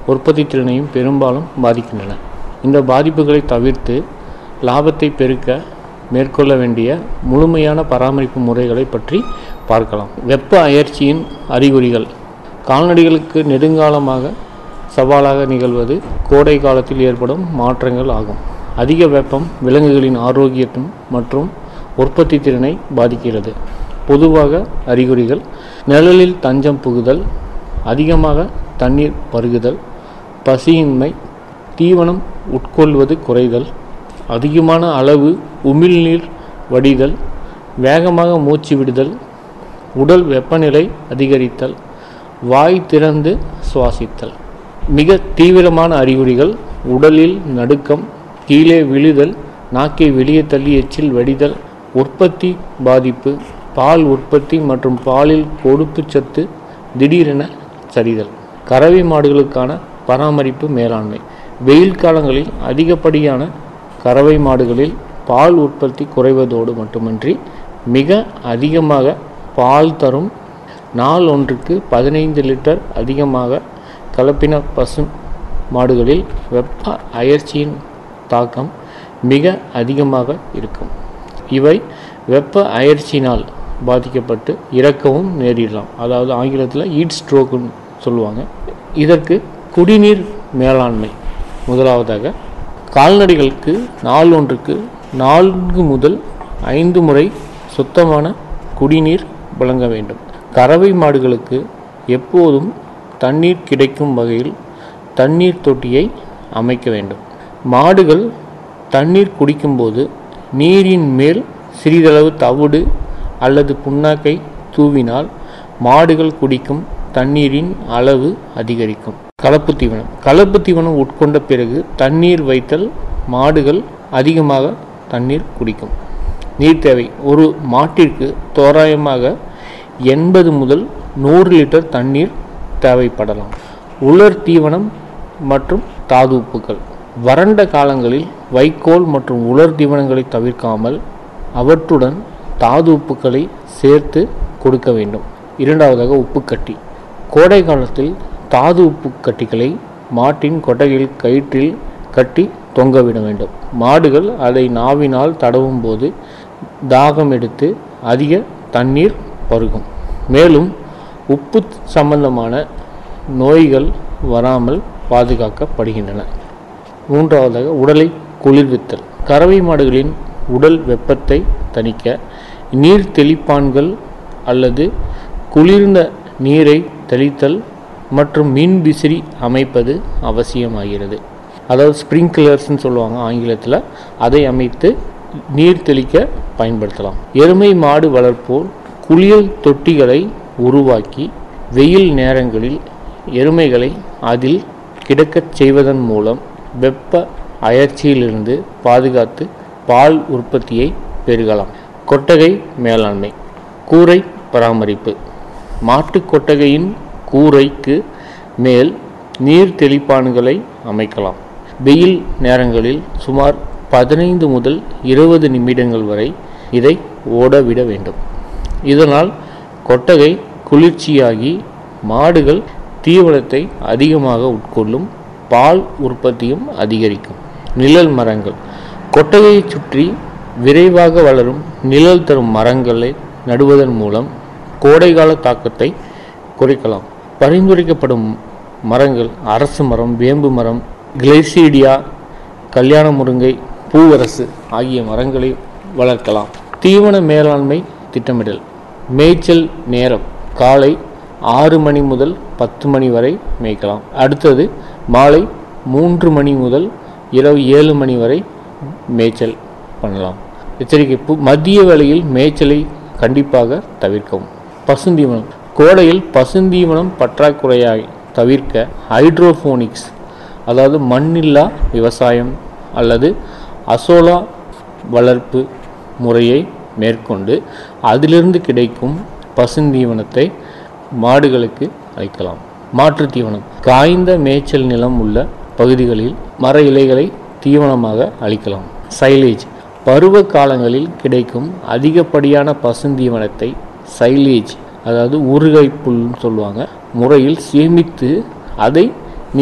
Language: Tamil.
உற்பத்தி திறனையும் பெரும்பாலும் பாதிக்கின்றன இந்த பாதிப்புகளை தவிர்த்து லாபத்தை பெருக்க மேற்கொள்ள வேண்டிய முழுமையான பராமரிப்பு முறைகளை பற்றி பார்க்கலாம் வெப்ப அயற்சியின் அறிகுறிகள் கால்நடைகளுக்கு நெடுங்காலமாக சவாலாக நிகழ்வது கோடை காலத்தில் ஏற்படும் மாற்றங்கள் ஆகும் அதிக வெப்பம் விலங்குகளின் ஆரோக்கியத்தும் மற்றும் உற்பத்தி திறனை பாதிக்கிறது பொதுவாக அறிகுறிகள் நிழலில் தஞ்சம் புகுதல் அதிகமாக தண்ணீர் பருகுதல் பசியின்மை தீவனம் உட்கொள்வது குறைதல் அதிகமான அளவு உமிழ்நீர் வடிதல் வேகமாக மூச்சு விடுதல் உடல் வெப்பநிலை அதிகரித்தல் வாய் திறந்து சுவாசித்தல் மிக தீவிரமான அறிகுறிகள் உடலில் நடுக்கம் கீழே விழுதல் நாக்கை வெளியே தள்ளி எச்சில் வடிதல் உற்பத்தி பாதிப்பு பால் உற்பத்தி மற்றும் பாலில் கொழுப்புச்சத்து திடீரென சரிதல் கறவை மாடுகளுக்கான பராமரிப்பு மேலாண்மை வெயில் காலங்களில் அதிகப்படியான கறவை மாடுகளில் பால் உற்பத்தி குறைவதோடு மட்டுமின்றி மிக அதிகமாக பால் தரும் நாள் ஒன்றுக்கு பதினைந்து லிட்டர் அதிகமாக கலப்பின பசு மாடுகளில் வெப்ப அயற்சியின் தாக்கம் மிக அதிகமாக இருக்கும் இவை வெப்ப அயற்சியினால் பாதிக்கப்பட்டு இறக்கவும் நேரிடலாம் அதாவது ஆங்கிலத்தில் ஈட் ஸ்ட்ரோக்குன்னு சொல்லுவாங்க இதற்கு குடிநீர் மேலாண்மை முதலாவதாக கால்நடைகளுக்கு நாள் ஒன்றுக்கு நான்கு முதல் ஐந்து முறை சுத்தமான குடிநீர் வழங்க வேண்டும் கறவை மாடுகளுக்கு எப்போதும் தண்ணீர் கிடைக்கும் வகையில் தண்ணீர் தொட்டியை அமைக்க வேண்டும் மாடுகள் தண்ணீர் குடிக்கும்போது நீரின் மேல் சிறிதளவு தவிடு அல்லது புண்ணாக்கை தூவினால் மாடுகள் குடிக்கும் தண்ணீரின் அளவு அதிகரிக்கும் கலப்பு தீவனம் கலப்பு தீவனம் உட்கொண்ட பிறகு தண்ணீர் வைத்தல் மாடுகள் அதிகமாக தண்ணீர் குடிக்கும் நீர் தேவை ஒரு மாட்டிற்கு தோராயமாக எண்பது முதல் நூறு லிட்டர் தண்ணீர் தேவைப்படலாம் உலர் தீவனம் மற்றும் தாது உப்புகள் வறண்ட காலங்களில் வைக்கோல் மற்றும் உலர் தீவனங்களை தவிர்க்காமல் அவற்றுடன் தாது உப்புக்களை சேர்த்து கொடுக்க வேண்டும் இரண்டாவதாக உப்புக்கட்டி கோடை காலத்தில் தாது உப்பு கட்டிகளை மாட்டின் கொட்டகையில் கயிற்றில் கட்டி தொங்கவிட வேண்டும் மாடுகள் அதை நாவினால் தடவும் போது தாகம் எடுத்து அதிக தண்ணீர் பருகும் மேலும் உப்பு சம்பந்தமான நோய்கள் வராமல் பாதுகாக்கப்படுகின்றன மூன்றாவதாக உடலை குளிர்வித்தல் கறவை மாடுகளின் உடல் வெப்பத்தை தணிக்க நீர் தெளிப்பான்கள் அல்லது குளிர்ந்த நீரை தெளித்தல் மற்றும் மின் விசிறி அமைப்பது அவசியமாகிறது அதாவது ஸ்ப்ரிங்க்லர்ஸ்னு சொல்லுவாங்க ஆங்கிலத்தில் அதை அமைத்து நீர் தெளிக்க பயன்படுத்தலாம் எருமை மாடு வளர்ப்போர் குளியல் தொட்டிகளை உருவாக்கி வெயில் நேரங்களில் எருமைகளை அதில் கிடக்கச் செய்வதன் மூலம் வெப்ப அயற்சியிலிருந்து பாதுகாத்து பால் உற்பத்தியை பெருகலாம் கொட்டகை மேலாண்மை கூரை பராமரிப்பு மாட்டுக் கொட்டகையின் கூரைக்கு மேல் நீர் தெளிப்பான்களை அமைக்கலாம் வெயில் நேரங்களில் சுமார் பதினைந்து முதல் இருபது நிமிடங்கள் வரை இதை ஓடவிட வேண்டும் இதனால் கொட்டகை குளிர்ச்சியாகி மாடுகள் தீவனத்தை அதிகமாக உட்கொள்ளும் பால் உற்பத்தியும் அதிகரிக்கும் நிழல் மரங்கள் கொட்டகையை சுற்றி விரைவாக வளரும் நிழல் தரும் மரங்களை நடுவதன் மூலம் கோடைகால தாக்கத்தை குறைக்கலாம் பரிந்துரைக்கப்படும் மரங்கள் அரசு மரம் வேம்பு மரம் கிளைசீடியா கல்யாண முருங்கை பூவரசு ஆகிய மரங்களை வளர்க்கலாம் தீவன மேலாண்மை திட்டமிடல் மேய்ச்சல் நேரம் காலை ஆறு மணி முதல் பத்து மணி வரை மேய்க்கலாம் அடுத்தது மாலை மூன்று மணி முதல் இரவு ஏழு மணி வரை மேய்ச்சல் பண்ணலாம் எச்சரிக்கை பு- மதிய வேளையில் மேய்ச்சலை கண்டிப்பாக தவிர்க்கவும் பசுந்தீவனம் கோடையில் பசுந்தீவனம் பற்றாக்குறையாய் தவிர்க்க ஹைட்ரோஃபோனிக்ஸ் அதாவது மண்ணில்லா விவசாயம் அல்லது அசோலா வளர்ப்பு முறையை மேற்கொண்டு அதிலிருந்து கிடைக்கும் பசுந்தீவனத்தை மாடுகளுக்கு அளிக்கலாம் மாற்றுத் தீவனம் காய்ந்த மேய்ச்சல் நிலம் உள்ள பகுதிகளில் மர இலைகளை தீவனமாக அளிக்கலாம் சைலேஜ் பருவ காலங்களில் கிடைக்கும் அதிகப்படியான பசுந்தீவனத்தை சைலேஜ் அதாவது ஊறுகாய் புல்னு சொல்லுவாங்க முறையில் சேமித்து அதை